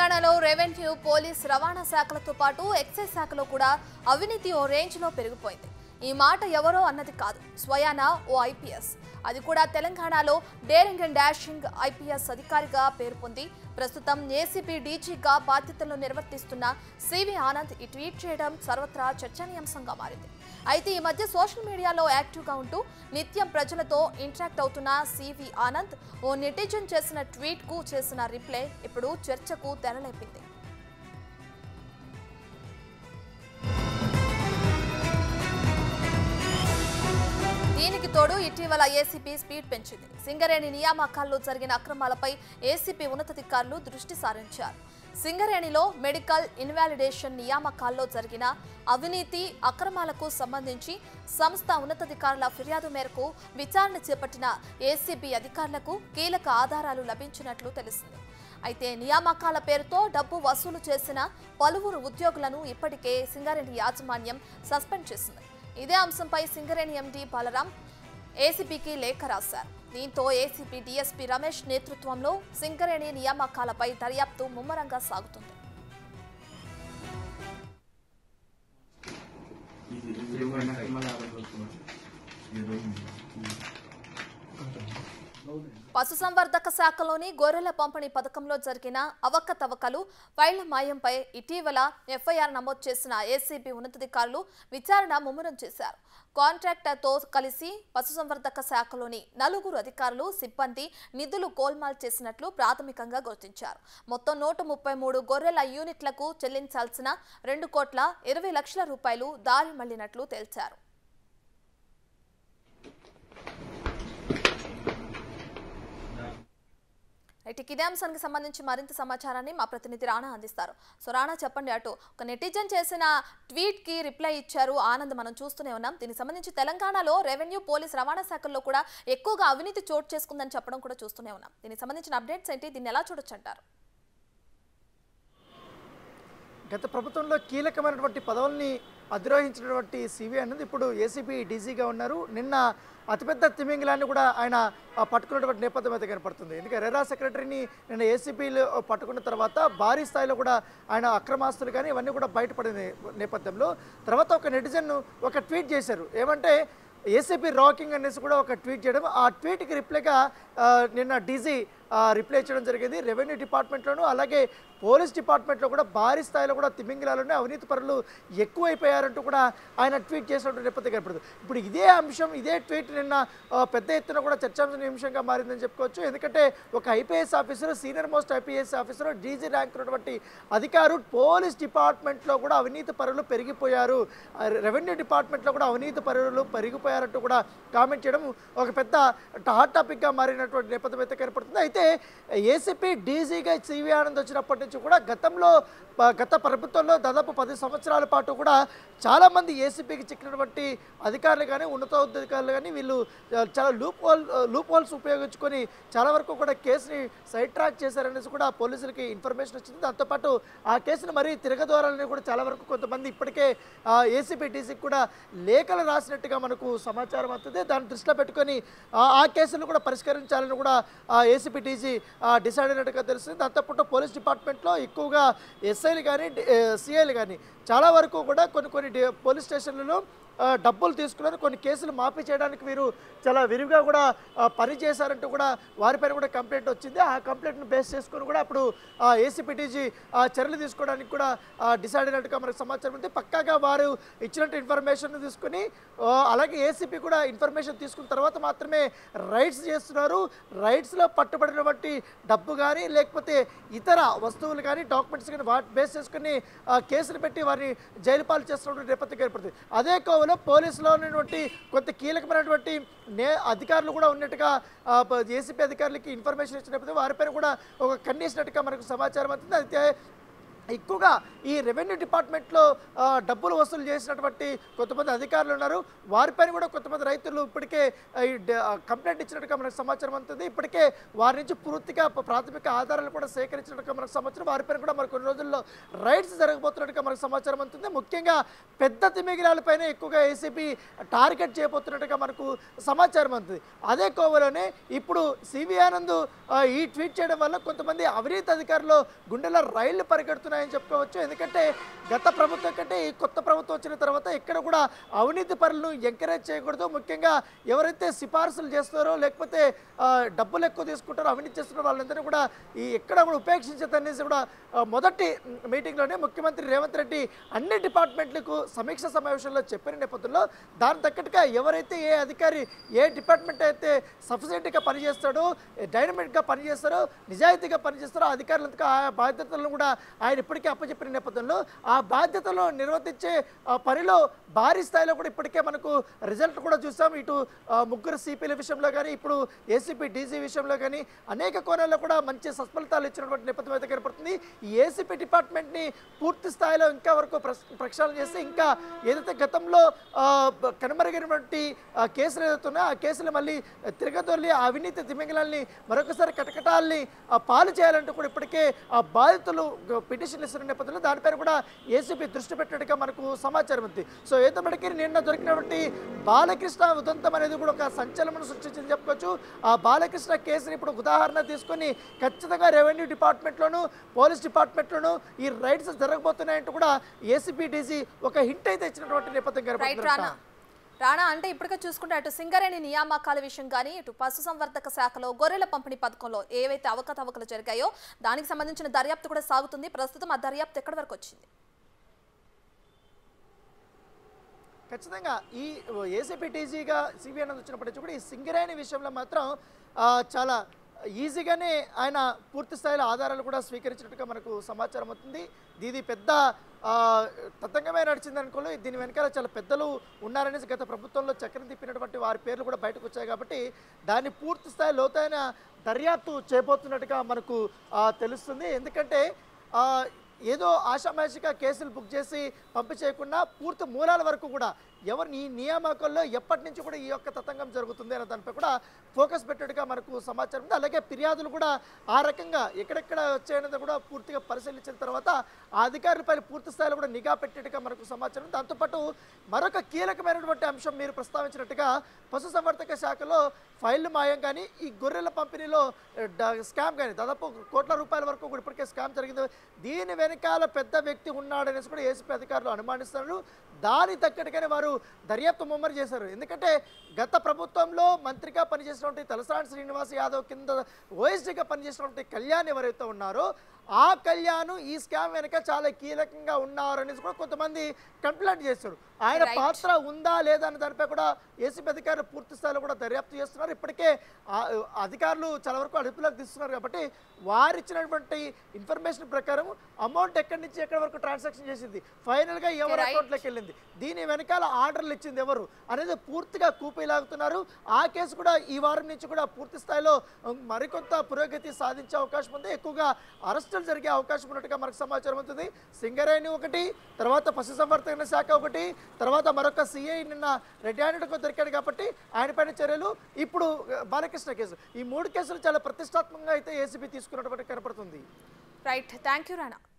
తెలంగాణలో revenue police రవాణా శాఖలతో పాటు ఎక్సైజ్ శాఖలో కూడా అవినీతి ఓ రేంజ్లో పెరిగిపోయింది ఈ మాట ఎవరో అన్నది కాదు స్వయాన ఓ ఐపీఎస్ అది కూడా తెలంగాణలో డేరింగ్ అండ్ డాషింగ్ ఐపీఎస్ అధికారిగా పేరు పొంది ప్రస్తుతం ఏసీపీ డీజీగా బాధ్యతలు నిర్వర్తిస్తున్న సివి ఆనంద్ ఈ ట్వీట్ చేయడం సర్వత్రా చర్చనీయాంశంగా మారింది అయితే ఈ మధ్య సోషల్ మీడియాలో యాక్టివ్గా ఉంటూ నిత్యం ప్రజలతో ఇంటరాక్ట్ అవుతున్న సివి ఆనంద్ ఓ నెటిజన్ చేసిన ట్వీట్కు చేసిన రిప్లై ఇప్పుడు చర్చకు తెరలేపింది దీనికి తోడు ఇటీవల ఏసీపీ స్పీడ్ పెంచింది సింగరేణి నియామకాల్లో జరిగిన అక్రమాలపై ఏసీపీ ఉన్నతాధికారులు దృష్టి సారించారు సింగరేణిలో మెడికల్ ఇన్వాలిడేషన్ నియామకాల్లో జరిగిన అవినీతి అక్రమాలకు సంబంధించి సంస్థ ఉన్నతాధికారుల ఫిర్యాదు మేరకు విచారణ చేపట్టిన ఏసీబీ అధికారులకు కీలక ఆధారాలు లభించినట్లు తెలిసింది అయితే నియామకాల పేరుతో డబ్బు వసూలు చేసిన పలువురు ఉద్యోగులను ఇప్పటికే సింగరేణి యాజమాన్యం సస్పెండ్ చేసింది ఇదే అంశంపై సింగరేణి ఎండీ బలరాం ఏసీపీకి లేఖ రాశారు దీంతో ఏసీపీ డీఎస్పీ రమేష్ నేతృత్వంలో సింగరేణి నియామకాలపై దర్యాప్తు ముమ్మరంగా సాగుతుంది పశుసంవర్ధక శాఖలోని గొర్రెల పంపిణీ పథకంలో జరిగిన అవకతవకలు ఫైళ్ల మాయంపై ఇటీవల ఎఫ్ఐఆర్ నమోదు చేసిన ఏసీబీ ఉన్నతాధికారులు విచారణ ముమ్మరం చేశారు కాంట్రాక్టర్తో కలిసి పశుసంవర్ధక శాఖలోని నలుగురు అధికారులు సిబ్బంది నిధులు గోల్మాల్ చేసినట్లు ప్రాథమికంగా గుర్తించారు మొత్తం నూట ముప్పై మూడు గొర్రెల యూనిట్లకు చెల్లించాల్సిన రెండు కోట్ల ఇరవై లక్షల రూపాయలు దారి మళ్లినట్లు తేల్చారు రైట్ ఇక ఇదే అంశానికి సంబంధించి మరింత సమాచారాన్ని మా ప్రతినిధి రాణా అందిస్తారు సో రాణా చెప్పండి అటు ఒక నెటిజన్ చేసిన ట్వీట్ కి రిప్లై ఇచ్చారు ఆనంద్ మనం చూస్తూనే ఉన్నాం దీనికి సంబంధించి తెలంగాణలో రెవెన్యూ పోలీస్ రవాణా శాఖల్లో కూడా ఎక్కువగా అవినీతి చోటు చేసుకుందని చెప్పడం కూడా చూస్తూనే ఉన్నాం దీనికి సంబంధించిన అప్డేట్స్ ఏంటి దీన్ని ఎలా చూడొచ్చు అంటారు గత ప్రభుత్వంలో కీలకమైనటువంటి పదవుల్ని అధిరోహించినటువంటి సివి అన్నది ఇప్పుడు ఏసీబీ డీజీగా ఉన్నారు నిన్న అతిపెద్ద తిమింగిలాన్ని కూడా ఆయన ఆ, పట్టుకున్నటువంటి నేపథ్యం అయితే కనపడుతుంది ఎందుకంటే రెరా సెక్రటరీని నిన్న ఏసీబీలో పట్టుకున్న తర్వాత భారీ స్థాయిలో కూడా ఆయన అక్రమాస్తులు కానీ ఇవన్నీ కూడా బయటపడిన నే- నేపథ్యంలో తర్వాత ఒక నెటిజన్ ఒక ట్వీట్ చేశారు ఏమంటే ఏసీపీ రాకింగ్ అనేసి కూడా ఒక ట్వీట్ చేయడం ఆ ట్వీట్కి రిప్లైగా ఆ, నిన్న డీజీ రిప్లై చేయడం జరిగింది రెవెన్యూ డిపార్ట్మెంట్లోనూ అలాగే పోలీస్ డిపార్ట్మెంట్లో కూడా భారీ స్థాయిలో కూడా తిమింగిలాలోనే అవినీతి పరులు ఎక్కువైపోయారంటూ కూడా ఆయన ట్వీట్ చేసినటువంటి నేపథ్యం కనపడుతుంది ఇప్పుడు ఇదే అంశం ఇదే ట్వీట్ నిన్న ఆ, పెద్ద ఎత్తున కూడా చర్చాంశంగా మారిందని చెప్పుకోవచ్చు ఎందుకంటే ఒక IPS officer senior most IPS officer DG rank ఉన్నటువంటి అధికారు పోలీస్ డిపార్ట్మెంట్లో కూడా అవినీతి పరులు పెరిగిపోయారు ఆ, రెవెన్యూ డిపార్ట్మెంట్లో కూడా అవినీతి పరులు పెరిగిపోయారంటూ కూడా కామెంట్ చేయడం ఒక పెద్ద హాట్ టాపిక్గా మారినటువంటి నేపథ్యం అయితే కనపడుతుంది అయితే ఏసీపీ డీజీగా సివి ఆనంద్ వచ్చినప్పటి నుంచి కూడా గతంలో ప- గత ప్రభుత్వంలో దాదాపు పది సంవత్సరాల పాటు కూడా చాలామంది ఏసీపీకి చిక్కినటువంటి అధికారులు కానీ ఉన్నతాధికారులు కానీ వీళ్ళు ఆ, చాలా లూప్ హోల్ లూప్ హోల్స్ ఉపయోగించుకొని చాలా వరకు కూడా కేసుని సైడ్ ట్రాక్ చేశారనేసి కూడా పోలీసులకి ఇన్ఫర్మేషన్ వచ్చింది దాంతోపాటు ఆ కేసును మరీ తిరగదోరాలని కూడా చాలా వరకు కొంతమంది ఇప్పటికే ఏసీపీ డీసీకి కూడా లేఖలు రాసినట్టుగా మనకు సమాచారం అవుతుంది దాన్ని దృష్టిలో పెట్టుకొని ఆ- ఆ కేసును కూడా పరిష్కరించాలని కూడా ఏసీపీ డీజీ డిసైడ్ అయినట్టుగా తెలుస్తుంది దాంతోపాటు పోలీస్ డిపార్ట్మెంట్లో ఎక్కువగా ఎస్ఐలు కానీ సిఐలు కానీ చాలా వరకు కూడా కొన్ని కొన్ని డి- పోలీస్ స్టేషన్లలో ఆ, డబ్బులు తీసుకున్నారు కొన్ని కేసులు మాఫీ చేయడానికి వీరు చాలా విరివిగా కూడా ఆ, పని చేశారంటూ కూడా వారిపైన కూడా కంప్లైంట్ వచ్చింది ఆ కంప్లైంట్ను బేస్ చేసుకొని కూడా అప్పుడు ఏసీపీటీజీ చర్యలు తీసుకోవడానికి కూడా డిసైడ్ అయినట్టుగా మనకు సమాచారం ఉంది పక్కాగా వారు ఇచ్చినట్టు ఇన్ఫర్మేషన్ తీసుకుని ఆ, అలాగే ఏసీపీ కూడా ఇన్ఫర్మేషన్ తీసుకున్న తర్వాత మాత్రమే రైట్స్ చేస్తున్నారు రైట్స్లో పట్టుబడినటువంటి డబ్బు కానీ లేకపోతే ఇతర వస్తువులు కానీ డాక్యుమెంట్స్ కానీ వాటి బేస్ చేసుకుని ఆ, కేసులు పెట్టి వారిని జైలు పాలు చేస్తున్నటువంటి నేపథ్యం ఏర్పడుతుంది అదే కోవలో పోలీసులో ఉన్నటువంటి కొంత కీలకమైనటువంటి నే అధికారులు కూడా ఉన్నట్టుగా ఏసీపీ అధికారులకి ఇన్ఫర్మేషన్ ఇచ్చినప్పుడు వారిపైన కూడా ఒక కన్నేసినట్టుగా మనకు సమాచారం అవుతుంది అయితే ఎక్కువగా ఈ రెవెన్యూ డిపార్ట్మెంట్లో ఆ, డబ్బులు వసూలు చేసినటువంటి కొంతమంది అధికారులు ఉన్నారు వారిపైన కూడా కొంతమంది రైతులు ఇప్పటికే ఆ, ఈ డ- ఆ, కంప్లైంట్ ఇచ్చినట్టుగా మనకు సమాచారం అందుతుంది ఇప్పటికే వారి నుంచి పూర్తిగా ప- ప్రాథమిక ఆధారాలు కూడా సేకరించినట్టుగా మనకు సమాచారం వారిపైన కూడా మరి కొన్ని రోజుల్లో రైడ్స్ జరగబోతున్నట్టుగా మనకు సమాచారం అందుతుంది ముఖ్యంగా పెద్ద తిమిగిరాలపైన ఎక్కువగా ఏసీబీ టార్గెట్ చేయబోతున్నట్టుగా మనకు సమాచారం అందుతుంది అదే కోవలోనే ఇప్పుడు సివి ఆనంద్ ఆ, ఈ ట్వీట్ చేయడం వల్ల కొంతమంది అవినీతి అధికారులు గుండెల రైళ్లు పరిగెడుతున్నాయని చెప్పుకోవచ్చు ఎందుకంటే గత ప్రభుత్వం కంటే ఈ కొత్త ప్రభుత్వం వచ్చిన తర్వాత ఎక్కడ కూడా అవినీతి పరులను ఎంకరేజ్ చేయకూడదు ముఖ్యంగా ఎవరైతే సిఫార్సులు చేస్తారో లేకపోతే ఆ, డబ్బులు ఎక్కువ తీసుకుంటారో అవినీతి చేస్తున్నారో వాళ్ళందరినీ కూడా ఈ ఎక్కడ కూడా ఉపేక్షించదనేసి కూడా ఆ, మొదటి మీటింగ్లోనే ముఖ్యమంత్రి రేవంత్ రెడ్డి అన్ని డిపార్ట్మెంట్లకు సమీక్ష సమావేశంలో చెప్పిన నేపథ్యంలో దాని తగ్గట్టుగా ఎవరైతే ఏ అధికారి ఏ డిపార్ట్మెంట్ అయితే సఫిషియెంట్గా పనిచేస్తాడో డైనమిక్గా పనిచేస్తారో నిజాయితీగా పనిచేస్తారో ఆ అధికారులంతా ఆ బాధ్యతలను కూడా ఆయన ఇప్పటికే అప్పచెప్పిన నేపథ్యంలో ఆ బాధ్యతలు నిర్వర్తించే ఆ పనిలో భారీ స్థాయిలో కూడా ఇప్పటికే మనకు రిజల్ట్ కూడా చూసాం ఇటు ఆ, ముగ్గురు సిపిల విషయంలో కానీ ఇప్పుడు ఏసీపీ డీజీ విషయంలో కానీ అనేక కోణాల్లో కూడా మంచి సత్ఫలితాలు ఇచ్చినటువంటి నేపథ్యం అయితే కనపడుతుంది ఈ ఏసీపీ డిపార్ట్మెంట్ని పూర్తి స్థాయిలో ఇంకా వరకు ప్రస్- ప్రక్షాళన చేసి ఇంకా ఏదైతే గతంలో ఆ, బ- కనుమరుగైనటువంటి ఆ, కేసులు ఏదైతే ఉన్నాయో ఆ కేసులు మళ్ళీ తిరగదొల్లి ఆ అవినీతి తిమింగలాల్ని మరొకసారి కటకటాల్ని ఆ, పాలు చేయాలంటూ కూడా ఇప్పటికే ఆ బాధితులు గ- పిటిషన్లు ఇస్తున్న నేపథ్యంలో దానిపైన కూడా ఏసీపీ దృష్టి పెట్టినట్టుగా మనకు సమాచారం ఉంది సో ఏదో మనకి నిన్న దొరికినటువంటి బాలకృష్ణ ఉదంతం అనేది కూడా ఒక సంచలనం సృష్టించింది చెప్పుకోవచ్చు ఆ బాలకృష్ణ కేసుని ఇప్పుడు ఉదాహరణ తీసుకొని ఖచ్చితంగా రెవెన్యూ డిపార్ట్మెంట్లోను పోలీస్ డిపార్ట్మెంట్లోను ఈ రైడ్స్ జరగబోతున్నాయంటూ కూడా ఏసీపీ డీజీ ఒక హింట్ అయితే ఇచ్చినటువంటి నేపథ్యం రైట్ కనపడుతుంది రానా రానా అంటే ఇప్పటికే చూసుకుంటే అటు సింగరేణి నియామకాల విషయం కానీ ఇటు పశుసంవర్ధక శాఖలో గొర్రెల పంపిణీ పథకంలో ఏవైతే అవకతవకలు జరిగాయో దానికి సంబంధించిన దర్యాప్తు కూడా సాగుతుంది ప్రస్తుతం ఆ దర్యాప్తు ఎక్కడి వరకు వచ్చింది ఖచ్చితంగా ఈ ఏసీపీ టీజీగా సిబిఐ అనేది వచ్చినప్పటి నుంచి కూడా ఈ సింగరేణి విషయంలో మాత్రం ఆ, చాలా ఈజీగానే ఆయన పూర్తి స్థాయిలో ఆధారాలు కూడా స్వీకరించినట్టుగా మనకు సమాచారం అవుతుంది ఇది పెద్ద ఆ, తతంగమే నడిచింది అనుకోలే దీని వెనకాల చాలా పెద్దలు ఉన్నారనేసి గత ప్రభుత్వంలో చక్రం తిప్పినటువంటి వారి పేర్లు కూడా బయటకు వచ్చాయి కాబట్టి దాన్ని పూర్తి స్థాయి లోతైన దర్యాప్తు చేయబోతున్నట్టుగా మనకు ఆ, తెలుస్తుంది ఎందుకంటే ఆ, ఏదో ఆషామాషిగా కేసులు బుక్ చేసి పంపి చేయకుండా పూర్తి మూలాల వరకు కూడా ఎవరు ఈ నియామకాల్లో ఎప్పటి నుంచి కూడా ఈ యొక్క తతంగం జరుగుతుంది అనే దానిపై కూడా ఫోకస్ పెట్టేట్టుగా మనకు సమాచారం ఉంది అలాగే ఫిర్యాదులు కూడా ఆ రకంగా ఎక్కడెక్కడ వచ్చాయనేది కూడా పూర్తిగా పరిశీలించిన తర్వాత ఆ అధికారులపై పూర్తి స్థాయిలో కూడా నిఘా పెట్టేట్టుగా మనకు సమాచారం ఉంది. దాంతోపాటు మరొక కీలకమైనటువంటి అంశం మీరు ప్రస్తావించినట్టుగా పశుసంవర్ధక శాఖలో ఫైళ్లు మాయం కానీ ఈ గొర్రెల పంపిణీలో డ- స్కామ్ కానీ దాదాపు కోట్ల రూపాయల వరకు కూడా ఇప్పటికే స్కామ్ జరిగింది దీని వెనకాల పెద్ద వ్యక్తి ఉన్నాడనేసి కూడా ఏసీపీ అధికారులు అనుమానిస్తున్నారు దాని తగ్గట్టుగానే వారు దర్యాప్తు ముమ్మరి చేశారు ఎందుకంటే గత ప్రభుత్వంలో మంత్రిగా పనిచేసినటువంటి తలసాని శ్రీనివాస్ యాదవ్ కింద ఓఎస్డీగా పనిచేసినటువంటి కళ్యాణ్ ఎవరైతే ఉన్నారో ఆ కళ్యాణ్ ఈ స్కామ్ వెనక చాలా కీలకంగా ఉన్నారు అనేసి కూడా కొంతమంది కంప్లైంట్ చేశారు ఆయన Right. పాత్ర ఉందా లేదా అనే దానిపై కూడా ఏసీబీ అధికారులు పూర్తి స్థాయిలో కూడా దర్యాప్తు చేస్తున్నారు ఇప్పటికే ఆ, అధికారులు చాలా వరకు అదుపులోకి తీస్తున్నారు కాబట్టి వారు ఇచ్చినటువంటి ఇన్ఫర్మేషన్ ప్రకారం అమౌంట్ ఎక్కడి నుంచి ఎక్కడి వరకు ట్రాన్సాక్షన్ చేసింది ఫైనల్గా ఎవరి Right. అకౌంట్లోకి వెళ్ళింది దీని వెనకాల ఆర్డర్లు ఇచ్చింది ఎవరు అనేది పూర్తిగా కూపీలాగుతున్నారు ఆ కేసు కూడా ఈ వారం నుంచి కూడా పూర్తి స్థాయిలో ఉమ్, మరికొంత పురోగతి సాధించే అవకాశం ఉంది ఎక్కువగా అరెస్టులు జరిగే అవకాశం ఉన్నట్టుగా మనకు సమాచారం అవుతుంది సింగరేణి ఒకటి తర్వాత పశుసంవర్ధక శాఖ ఒకటి తర్వాత మరొక సిఐ నిన్న రెడ్ హ్యాండెడ్గా దొరికాడు కాబట్టి ఆయన పైన చర్యలు ఇప్పుడు ఆ, బాలకృష్ణ కేసు ఈ మూడు కేసులు చాలా ప్రతిష్టాత్మకంగా అయితే ఏసీబీ తీసుకున్నటువంటి కనపడుతుంది రైట్ థ్యాంక్ యూ రానా